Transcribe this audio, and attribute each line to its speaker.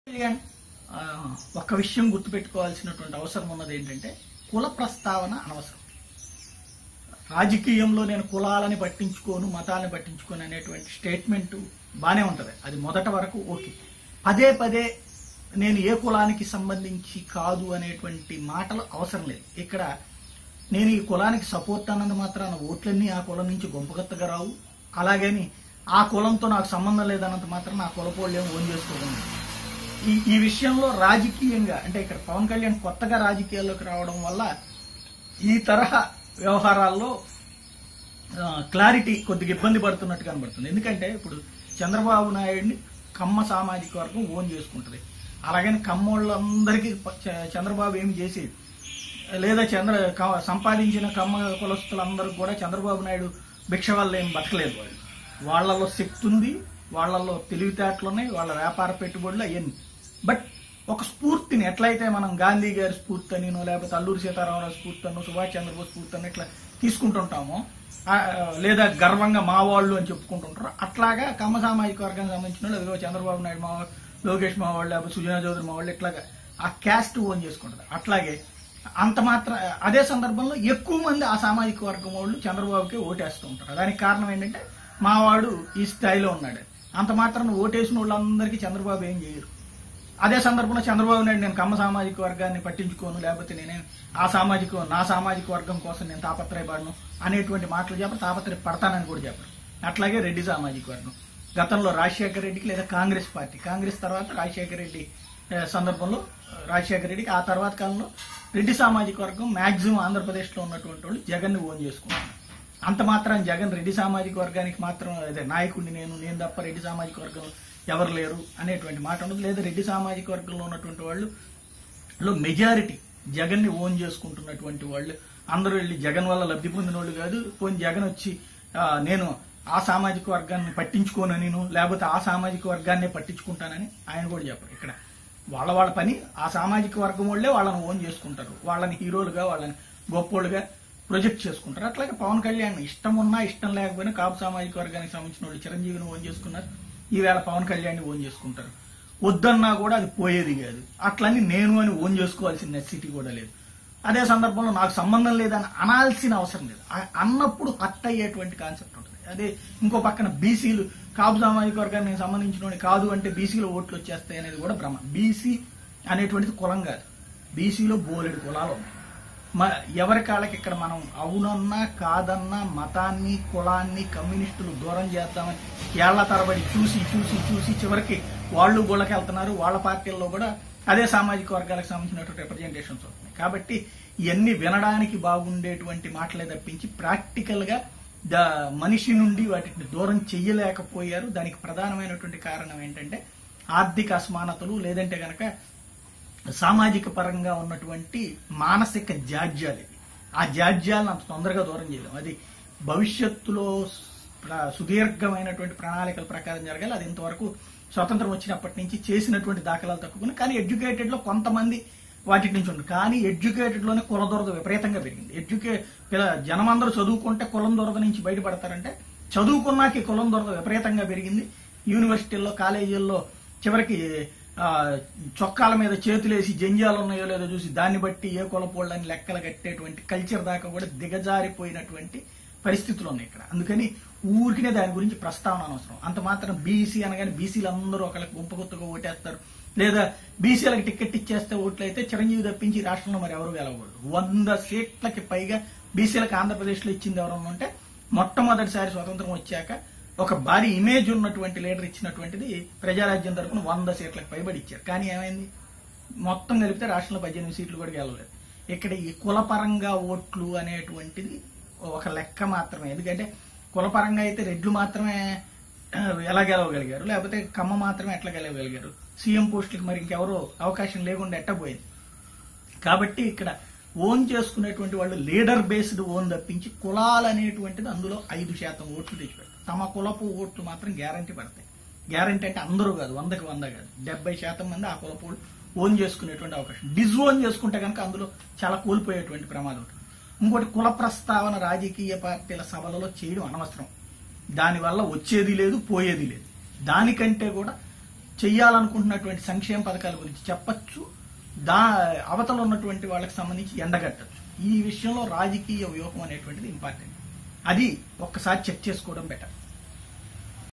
Speaker 1: కళ్యాణ్ ఆ, ఒక్క విషయం గుర్తుపెట్టుకోవాల్సినటువంటి అవసరం ఉన్నది ఏంటంటే కుల ప్రస్తావన అనవసరం రాజకీయంలో నేను కులాలని పట్టించుకోను మతాలని పట్టించుకోను అనేటువంటి స్టేట్మెంట్ బానే ఉంటది అది మొదట వరకు ఓకే పదే పదే నేను ఏ కులానికి సంబంధించి కాదు అనేటువంటి మాటలు అవసరం లేదు ఇక్కడ నేను ఈ కులానికి సపోర్ట్ అన్నది మాత్రాన ఓట్లన్నీ ఆ కులం నుంచి గొంపగత్తగా రావు అలాగని ఆ కులంతో నాకు సంబంధం లేదన్నంత మాత్రం నా కులపోళ్ళు ఏం ఓన్ చేసుకోకుండా ఈ ఈ విషయంలో రాజకీయంగా అంటే ఇక్కడ పవన్ కళ్యాణ్ కొత్తగా రాజకీయాల్లోకి రావడం వల్ల ఈ తరహా వ్యవహారాల్లో క్లారిటీ కొద్దిగా ఇబ్బంది పడుతున్నట్టు కనబడుతుంది ఎందుకంటే ఇప్పుడు చంద్రబాబు నాయుడిని కమ్మ సామాజిక వర్గం ఓన్ చేసుకుంటుంది అలాగని కమ్మోళ్ళందరికీ ప- చ- చంద్రబాబు ఏమి చేసేది లేదా చంద్ర క- సంపాదించిన కమ్మ కులస్తులందరికీ కూడా చంద్రబాబు నాయుడు భిక్ష వల్ల ఏం బతకలేదు వాళ్ళు వాళ్ళలో శక్తి ఉంది వాళ్ళలో తెలివితేటలు ఉన్నాయి వాళ్ళ వ్యాపార పెట్టుబడులు అవన్నీ బట్ ఒక స్ఫూర్తిని ఎట్లయితే మనం గాంధీ గారి స్ఫూర్తి అనినో లేకపోతే అల్లూరి సీతారామరావు స్ఫూర్తి అనో సుభాష్ చంద్రబోస్ స్ఫూర్తి అని ఇట్లా తీసుకుంటుంటామో ఆ, లేదా గర్వంగా మా వాళ్ళు అని చెప్పుకుంటుంటారు అట్లాగా కమ్మ సామాజిక వర్గానికి సంబంధించిన వాళ్ళు అదిగో చంద్రబాబు నాయుడు మా వాళ్ళు, లోకేష్ మా వాళ్ళు లేకపోతే సుజనా చౌదరి మా వాళ్ళు ఇట్లాగా ఆ క్యాస్ట్ ఓన్ చేసుకుంటారు అట్లాగే అంత మాత్రం అదే సందర్భంలో ఎక్కువ మంది ఆ సామాజిక వర్గం వాళ్ళు చంద్రబాబుకి ఓటేస్తూ ఉంటారు దానికి కారణం ఏంటంటే మావాడు ఈ స్థాయిలో ఉన్నాడు అంత మాత్రం ఓటేసిన వాళ్ళందరికీ చంద్రబాబు ఏం చేయరు అదే సందర్భంలో చంద్రబాబు నాయుడు నేను కమ్మ సామాజిక వర్గాన్ని పట్టించుకోను లేకపోతే నేనే ఆ సామాజిక నా సామాజిక వర్గం కోసం నేను తాపత్రయపడను అనేటువంటి మాటలు చెప్పరు తాపత్రయ పడతానని కూడా చెప్పరు అట్లాగే రెడ్డి సామాజిక వర్గం గతంలో రాజశేఖర రెడ్డికి లేదా కాంగ్రెస్ పార్టీ కాంగ్రెస్ తర్వాత రాజశేఖర రెడ్డి ఆ, సందర్భంలో ఆ, రాజశేఖర రెడ్డికి ఆ తర్వాత కాలంలో రెడ్డి సామాజిక వర్గం మాక్సిమం ఆంధ్రప్రదేశ్లో ఉన్నటువంటి వాళ్ళు జగన్ని ఓన్ చేసుకున్నారు అంత మాత్రం జగన్ రెడ్డి సామాజిక వర్గానికి మాత్రం అదే నాయకుడిని నేను నేను తప్ప రెడ్డి సామాజిక వర్గం ఎవరు లేరు అనేటువంటి మాట ఉండదు లేదా రెడ్డి సామాజిక వర్గంలో ఉన్నటువంటి వాళ్ళు లో మెజారిటీ జగన్ ని ఓన్ చేసుకుంటున్నటువంటి వాళ్ళు అందరూ వెళ్ళి జగన్ వల్ల లబ్ధి పొందిన వాళ్ళు కాదు పోనీ జగన్ వచ్చి ఆ, నేను ఆ సామాజిక వర్గాన్ని పట్టించుకోను నేను లేకపోతే ఆ సామాజిక వర్గాన్ని పట్టించుకుంటానని ఆయన కూడా చెప్పరు ఇక్కడ వాళ్ళ వాళ్ళ పని ఆ సామాజిక వర్గం వాళ్ళే వాళ్ళని ఓన్ చేసుకుంటారు వాళ్ళని హీరోలుగా వాళ్ళని గొప్పోళ్ళుగా ప్రొజెక్ట్ చేసుకుంటారు అట్లాగే పవన్ కళ్యాణ్ ఇష్టం ఉన్నా ఇష్టం లేకపోయినా కాపు సామాజిక వర్గానికి సంబంధించిన వాళ్ళు చిరంజీవిని ఓన్ చేసుకున్నారు ఈవేళ పవన్ కళ్యాణ్ ఓన్ చేసుకుంటారు వద్దన్నా కూడా అది పోయేది కాదు అట్లని నేను అని ఓన్ చేసుకోవాల్సిన నెసిటీ కూడా లేదు అదే సందర్భంలో నాకు సంబంధం లేదని అనాల్సిన అవసరం లేదు ఆ- అన్నప్పుడు హర్ట్ అయ్యేటువంటి కాన్సెప్ట్ ఉంటుంది అదే ఇంకో పక్కన బీసీలు కాపు సామాజిక వర్గానికి సంబంధించిన కాదు అంటే బీసీలో ఓట్లు వచ్చేస్తాయి అనేది కూడా భ్రమ బీసీ అనేటువంటిది కులం కాదు బీసీలో బోలెడు కులాలు ఉన్నాయి మ ఎవరి కాళ్ళకి ఇక్కడ మనం అవునన్నా కాదన్నా మతాన్ని కులాన్ని కమ్యూనిస్టులు దూరం చేద్దామని ఏళ్ల తరబడి చూసి చూసి చూసి చివరికి వాళ్ళు గుళ్ళకి వెళ్తున్నారు వాళ్ళ పార్టీల్లో కూడా అదే సామాజిక వర్గాలకు సంబంధించినటువంటి రిప్రజెంటేషన్స్ వస్తున్నాయి కాబట్టి ఇవన్నీ వినడానికి బాగుండేటువంటి మాటలే తప్పించి ప్రాక్టికల్ గా ద మనిషి నుండి వాటిని దూరం చెయ్యలేకపోయారు దానికి ప్రధానమైనటువంటి కారణం ఏంటంటే ఆర్థిక అసమానతలు లేదంటే గనక సామాజిక పరంగా ఉన్నటువంటి మానసిక జాడ్యాలు ఇవి ఆ జాడ్యాలను అంత తొందరగా దూరం చేయలేం అది భవిష్యత్తులో ప్ర- సుదీర్ఘమైనటువంటి ప్రణాళికల ప్రకారం జరగాలి అది ఇంతవరకు స్వతంత్రం వచ్చినప్పటి నుంచి చేసినటువంటి దాఖలాలు తక్కువ కానీ ఎడ్యుకేటెడ్ లో కొంతమంది వాటి నుంచి ఉంది కానీ ఎడ్యుకేటెడ్ లోనే కుల దొరద విపరీతంగా పెరిగింది ఎడ్యుకే పిల్ల జనమందరూ చదువుకుంటే కులం దొరద నుంచి బయటపడతారంటే చదువుకున్నాక ఈ కులం దొరద విపరీతంగా పెరిగింది యూనివర్సిటీల్లో కాలేజీల్లో చివరికి ఆ, చొక్కాల మీద చేతులేసి జంజాలు ఉన్నాయో లేదో చూసి దాన్ని బట్టి ఏ కులపోళ్ళని లెక్కలు కట్టేటువంటి కల్చర్ దాకా కూడా దిగజారిపోయినటువంటి పరిస్థితులు ఉన్నాయి ఇక్కడ అందుకని ఊరికినే దాని గురించి ప్రస్తావన అనవసరం అంత మాత్రం బీసీ అనగానే బీసీలు అందరూ ఒకళ్ళకి గుంపు గుర్తుగా ఓటేస్తారు లేదా బీసీలకు టికెట్ ఇచ్చేస్తే ఓట్లు అయితే చిరంజీవి తప్పించి ఈ రాష్ట్రంలో మరి ఎవరు గెలవకూడదు వంద సీట్లకి పైగా బీసీలకు ఆంధ్రప్రదేశ్ లో ఇచ్చింది ఎవరన్నా ఉంటే మొట్టమొదటిసారి స్వతంత్రం వచ్చాక ఒక భారీ ఇమేజ్ ఉన్నటువంటి లీడర్ ఇచ్చినటువంటిది ప్రజారాజ్యం తరపున వంద సీట్లకు పైబడి ఇచ్చారు కానీ ఏమైంది మొత్తం కలిపితే రాష్ట్రంలో పద్దెనిమిది సీట్లు కూడా గెలవలేదు ఇక్కడ ఈ కులపరంగా ఓట్లు అనేటువంటిది ఒక లెక్క మాత్రమే ఎందుకంటే కులపరంగా అయితే రెడ్లు మాత్రమే ఆ, ఎలా గెలవగలిగారు లేకపోతే కమ్మ మాత్రమే ఎట్లా గెలవగలిగారు సీఎం పోస్టులకు మరి ఇంకెవరో అవకాశం లేకుండా ఎట్టబోయింది కాబట్టి ఇక్కడ ఓన్ చేసుకునేటువంటి వాళ్ళు లీడర్ బేస్డ్ ఓన్ తప్పించి కులాలు అనేటువంటిది అందులో ఐదు శాతం ఓట్లు తెచ్చిపెట్టారు తమ కులపు ఓట్లు మాత్రం గ్యారంటీ పడతాయి గ్యారంటీ అంటే అందరూ కాదు వందకి వంద కాదు డెబ్బై శాతం మంది ఆ కులపు ఓట్లు ఓన్ చేసుకునేటువంటి అవకాశం డిజోన్ చేసుకుంటే కనుక అందులో చాలా కోల్పోయేటువంటి ప్రమాదం ఉంటుంది ఇంకోటి కుల ప్రస్తావన రాజకీయ పార్టీల సభలలో చేయడం అనవసరం దానివల్ల వచ్చేది లేదు పోయేది లేదు దానికంటే కూడా చెయ్యాలనుకుంటున్నటువంటి సంక్షేమ పథకాల గురించి చెప్పచ్చు దా అవతల ఉన్నటువంటి వాళ్ళకి సంబంధించి ఎండగట్టచ్చు ఈ విషయంలో రాజకీయ వ్యూహం అనేటువంటిది ఇంపార్టెంట్ అది ఒక్కసారి చెక్ చేసుకోవడం బెటర్